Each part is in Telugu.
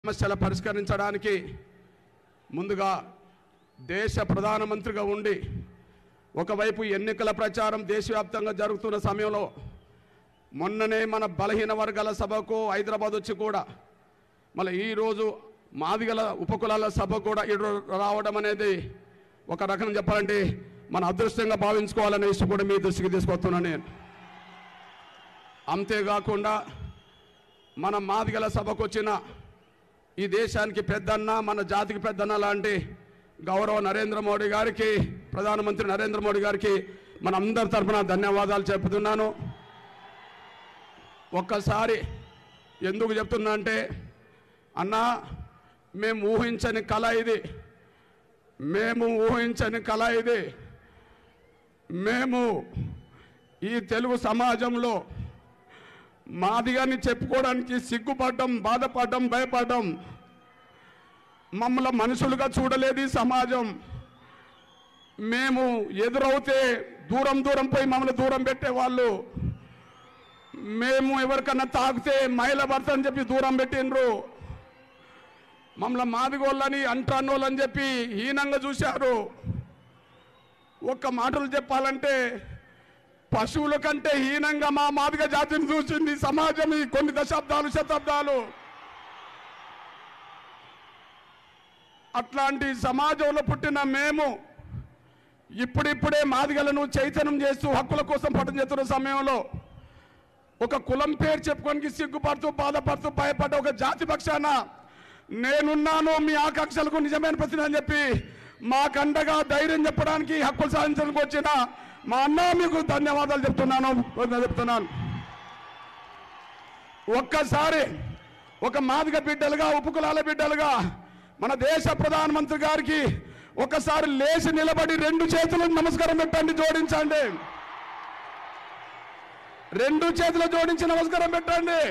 సమస్యల పరిష్కరించడానికి ముందుగా దేశ ప్రధానమంత్రిగా ఉండి ఒకవైపు ఎన్నికల ప్రచారం దేశవ్యాప్తంగా జరుగుతున్న సమయంలో మొన్ననే మన బలహీన వర్గాల సభకు హైదరాబాద్ వచ్చి కూడా మళ్ళీ ఈరోజు మాదిగల ఉపకులాల సభ కూడా ఇటు రావడం అనేది ఒక రకం చెప్పాలంటే మన అదృష్టంగా భావించుకోవాలనే విషయం కూడా మీ దృష్టికి తీసుకొస్తున్నాను నేను అంతేకాకుండా మన మాదిగల సభకు వచ్చిన ఈ దేశానికి పెద్దన్న మన జాతికి పెద్దన్న లాంటి గౌరవ నరేంద్ర మోడీ గారికి ప్రధానమంత్రి నరేంద్ర మోడీ గారికి మన అందరి తరఫున ధన్యవాదాలు చెప్తున్నాను ఒక్కసారి ఎందుకు చెప్తున్నా అంటే అన్నా మేము ఊహించని కళ ఇది మేము ఊహించని కళ ఇది మేము ఈ తెలుగు సమాజంలో మాదిగాని చెప్పుకోవడానికి సిగ్గుపడ్డం బాధపడ్డం భయపడ్డం మమ్మల్ని మనుషులుగా చూడలేదు ఈ సమాజం మేము ఎదురవుతే దూరం దూరం పోయి మమ్మల్ని దూరం పెట్టేవాళ్ళు మేము ఎవరికన్నా తాకితే మహిళ భర్త అని చెప్పి దూరం పెట్టిండ్రు మమ్మల్ని మాదిగోళ్ళని అంటానోళ్ళని చెప్పి హీనంగా చూశారు ఒక్క మాటలు చెప్పాలంటే పశువుల కంటే హీనంగా మా మాదిగ జాతిని చూసింది సమాజం ఈ కొన్ని దశాబ్దాలు శతాబ్దాలు అట్లాంటి సమాజంలో పుట్టిన మేము ఇప్పుడిప్పుడే మాదిగలను చైతన్యం చేస్తూ హక్కుల కోసం పట్టం చేస్తున్న సమయంలో ఒక కులం పేరు చెప్పుకోనికి సిగ్గుపడుతూ బాధపడుతూ భయపడ్డ ఒక జాతి పక్షాన నేనున్నాను మీ ఆకాంక్షలకు నిజమైన ప్రతిని అని చెప్పి మాకండగా ధైర్యం చెప్పడానికి హక్కులు సాధించడానికి వచ్చిన మా అన్న మీకు ధన్యవాదాలు చెప్తున్నాను చెప్తున్నాను ఒక్కసారి ఒక మాదిగ బిడ్డలుగా ఉపకులాల బిడ్డలుగా మన దేశ ప్రధానమంత్రి గారికి ఒకసారి లేచి నిలబడి రెండు చేతులకు నమస్కారం పెట్టండి జోడించండి రెండు చేతులు జోడించి నమస్కారం పెట్టండి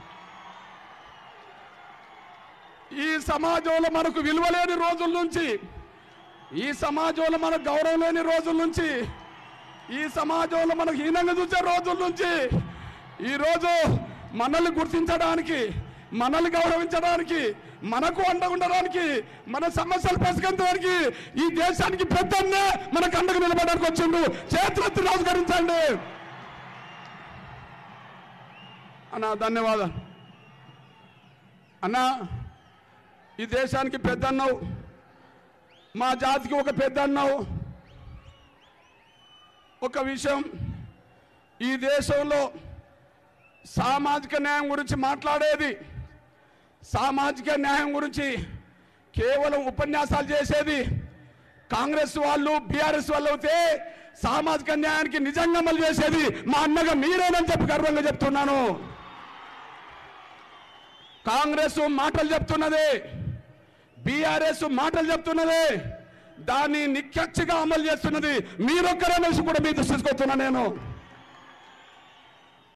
ఈ సమాజంలో మనకు విలువ లేని రోజుల నుంచి ఈ సమాజంలో మనకు గౌరవం లేని రోజుల నుంచి ఈ సమాజంలో మనకు హీనంగా చూసే రోజుల నుంచి ఈరోజు మనల్ని గుర్తించడానికి మనల్ని గౌరవించడానికి మనకు అండగా ఉండడానికి మన సమస్యలు పరిష్కరించడానికి ఈ దేశానికి పెద్దన్నే మనకు అండగా నిలబడడానికి వచ్చిండు చేతులెత్తి నమస్కరించండి అన్న ధన్యవాదాలు అన్నా ఈ దేశానికి పెద్ద అన్నావు మా జాతికి ఒక పెద్ద అన్నావు ఒక విషయం ఈ దేశంలో సామాజిక న్యాయం గురించి మాట్లాడేది సామాజిక న్యాయం గురించి కేవలం ఉపన్యాసాలు చేసేది కాంగ్రెస్ వాళ్ళు బీఆర్ఎస్ వాళ్ళు అయితే సామాజిక న్యాయానికి నిజంగా అమలు చేసేది మా అన్నగా మీరేనని చెప్పి గర్వంగా చెప్తున్నాను కాంగ్రెస్ మాటలు చెప్తున్నది బీఆర్ఎస్ మాటలు చెప్తున్నది దాన్ని నిక్కచ్చిగా అమలు చేస్తున్నది మీరొక్కరనేసి కూడా మీ దృష్టికి వస్తున్నా నేను